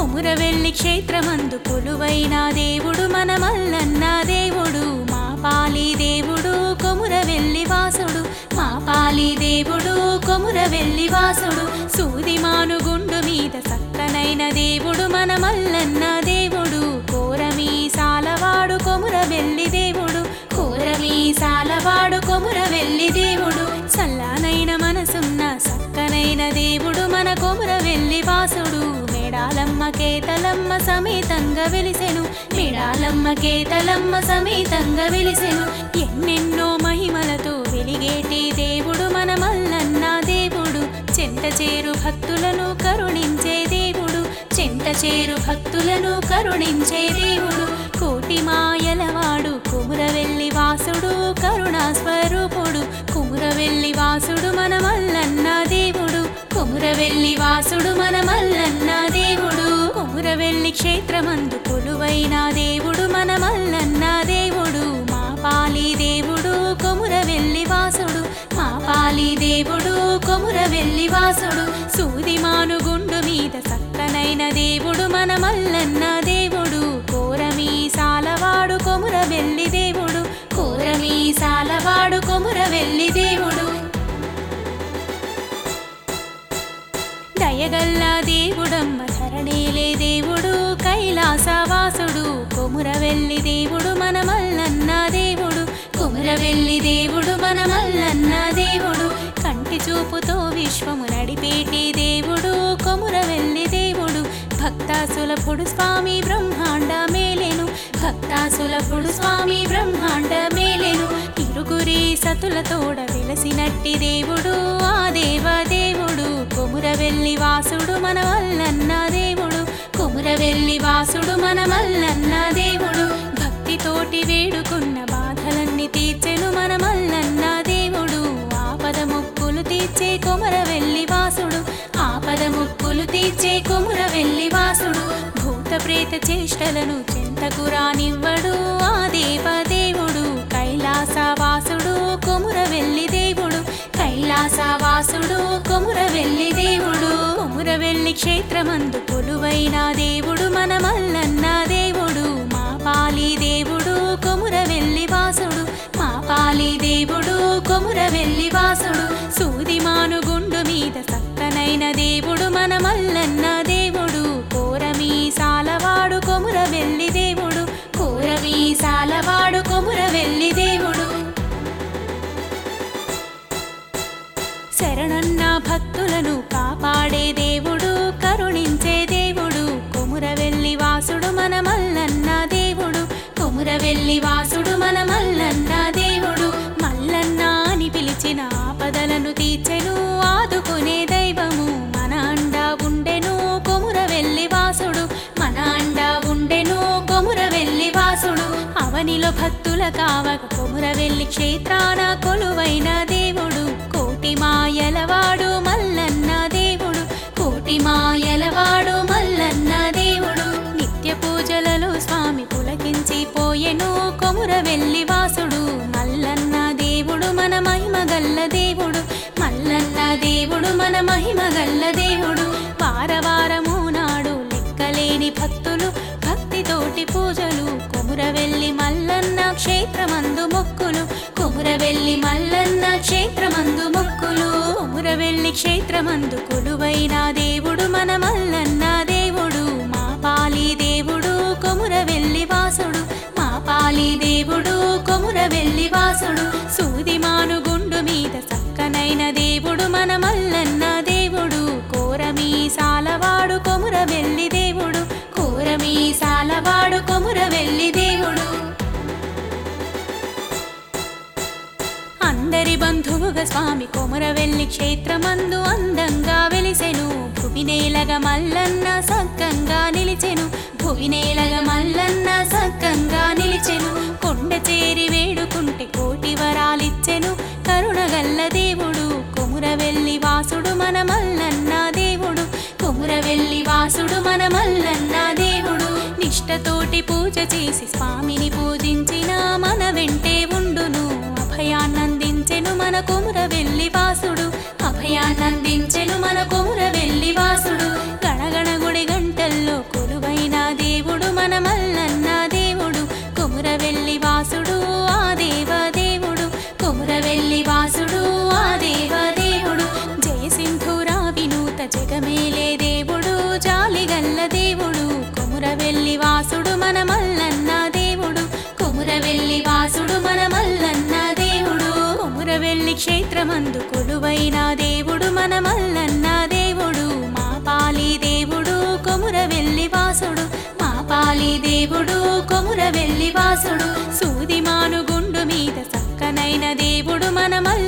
కొమురవెల్లి క్షేత్రమందు కొలువైన దేవుడు మన మల్లన్న దేవుడు మా పాలి దేవుడు కొమురవెల్లి వాసుడు మా పాలి దేవుడు కొమురవెల్లి వాసుడు సూదిమాను గుండు మీద సక్కనైన దేవుడు మన మల్లన్న దేవుడు కోరమీ సాలవాడు కొమురవెల్లి దేవుడు కోరమీ సాలవాడు కొమురవెల్లి దేవుడు సల్లానైన మనసున్న సక్కనైన దేవుడు మన కొమురవెల్లి వాసుడు మేడాలమ్మ కేతలమ్మ సమేతంగా వెలిసెను మేడాలమ్మ కేతలమ్మ సమేతంగా వెలిసెను ఎన్నెన్నో మహిమలతో వెలిగేటి దేవుడు మన మల్లన్న దేవుడు చెంత చేరు భక్తులను కరుణించే దేవుడు చెంత చేరు భక్తులను కరుణించే దేవుడు కోటి మాయలవాడు కుమురవెల్లి వాసుడు కరుణా స్వరూపుడు కుమురవెల్లి వాసుడు మన మల్లన్న దేవుడు కుమురవెల్లి వాసుడు మన మల్లన్న దేవుడు కుమురవెల్లి క్షేత్రమందు కొలువైన దేవుడు మన మల్లన్న దేవుడు మా పాలి దేవుడు కొమురవెల్లి వాసుడు మా పాలి దేవుడు కొమురవెల్లి వాసుడు సూదిమాను గుండు మీద సక్కనైన దేవుడు మన మల్లన్న దేవుడు కోరమీ సాలవాడు కొమురవెల్లి దేవుడు కోరమీ సాలవాడు కొమురవెల్లి దేవుడు దయగల్ల దేవుడమ్మ ధరణేలే దేవుడు కైలాసవాసుడు కొమురవెల్లి దేవుడు మన మల్లన్న దేవుడు కొమురవెల్లి దేవుడు మన మల్లన్న దేవుడు కంటి చూపుతో విశ్వము నడిపేటి దేవుడు కొమురవెల్లి దేవుడు భక్తాసులభుడు స్వామి బ్రహ్మాండ మేలెను భక్తాసులభుడు స్వామి బ్రహ్మాండ మేలెను ఇరుగురి సతులతోడ వెలసినట్టి దేవుడు ఆ దేవ దేవుడు కొమురవెల్లి వాసుడు మన వల్లన్న దేవుడు కొమురవెల్లి వాసుడు మన మల్లన్న దేవుడు భక్తితోటి వేడుకున్న బాధలన్నీ తీర్చెను మన మల్లన్న దేవుడు ఆపద ముక్కులు తీర్చే కొమరవెల్లి వాసుడు ఆపద ముక్కులు తీర్చే కొమురవెల్లి వాసుడు భూత ప్రేత చేష్టలను చెంతకు రానివ్వడు ఆ దేవ దేవుడు కైలాసవాసుడు కొమురవెల్లి దేవుడు కైలాసవాసుడు కొమురవెల్లి దేవుడు కొమురవెల్లి క్షేత్రమందు కొలువైన దేవుడు మన మల్లన్న దేవుడు మా పాలి దేవుడు కొమురవెల్లి వాసుడు మా పాలి దేవుడు కొమురవెల్లి వాసుడు సూదిమాను గుండు మీద సక్కనైన దేవుడు మన మల్లన్న దేవుడు కోరమీ సాలవాడు కొమురవెల్లి దేవుడు కోరమీ సాలవాడు కొమురవెల్లి దేవుడు శరణన్న భక్తులను కాపాడే దేవుడు కరుణించే దేవుడు కొమురవెల్లి వాసుడు మన మల్లన్న దేవుడు కొమురవెల్లి వాసుడు మన మల్లన్న దేవుడు మల్లన్న అని పిలిచిన ఆపదలను తీర్చెను ఆదుకునే దైవము మన అండా ఉండెను కొమురవెల్లి వాసుడు మన అండా ఉండెను కొమురవెల్లి వాసుడు అవనిలో భక్తుల కావక కొమురవెల్లి క్షేత్రాన కొలువైన దేవుడు కోటి మాయలవాడు మల్లన్న దేవుడు కోటి మాయలవాడు మల్లన్న దేవుడు నిత్య పూజలలో స్వామి పులకించి పోయెను కొమురవెల్లి వాసుడు మల్లన్న దేవుడు మన మహిమ గల్ల దేవుడు మల్లన్న దేవుడు మన మహిమ గల్ల దేవుడు వారవారము నాడు లెక్కలేని భక్తులు భక్తితోటి పూజలు కొమురవెల్లి మల్లన్న క్షేత్రమందు మొక్కులు కొమురవెల్లి మల్లన్న క్షేత్రమందు మొక్కులు కొమురవెల్లి క్షేత్రమందు కొలువైన దేవుడు మన మల్లన్న దేవుడు మా పాలి దేవుడు కొమురవెల్లి వాసుడు మా పాలి దేవుడు కొమురవెల్లి వాసుడు సూదిమాను గుండు మీద సక్కనైన దేవుడు మన మల్లన్న దేవుడు కోరమీ సాలవాడు కొమురవెల్లి దేవుడు కోరమీ సాలవాడు కొమురవెల్లి దేవుడు అందరి బంధువుగా స్వామి కొమరవెల్లి క్షేత్రమందు అందంగా వెలిసెను భువినేలగ మల్లన్న సక్కంగా నిలిచెను భువినేలగ మల్లన్న సక్కంగా నిలిచెను కొండ చేరి వేడుకుంటే కోటి వరాలిచ్చెను కరుణగల్ల దేవుడు కొమురవెల్లి వాసుడు మన మల్లన్న దేవుడు కొమురవెల్లి వాసుడు మన మల్లన్న దేవుడు నిష్టతోటి పూజ చేసి స్వామిని పూజించిన మన వెంటే ఉండును అభయాన్నందించెను మన కొమురవెల్లి వాసుడు అభయాన్నందించెను మన కొమురవెల్లి వాసుడు గణగణ గుడి గంటల్లో ఇష్టమేలే దేవుడు జాలిగల్ల దేవుడు కొమురవెల్లి వాసుడు మన మల్లన్న దేవుడు కొమురవెల్లి వాసుడు మన మల్లన్న దేవుడు కొమురవెల్లి క్షేత్రమందు కొలువైన దేవుడు మన మల్లన్న దేవుడు మా పాలి దేవుడు కొమురవెల్లి వాసుడు మా పాలి దేవుడు కొమురవెల్లి వాసుడు సూదిమాను గుండు మీద చక్కనైన దేవుడు మన మల్ల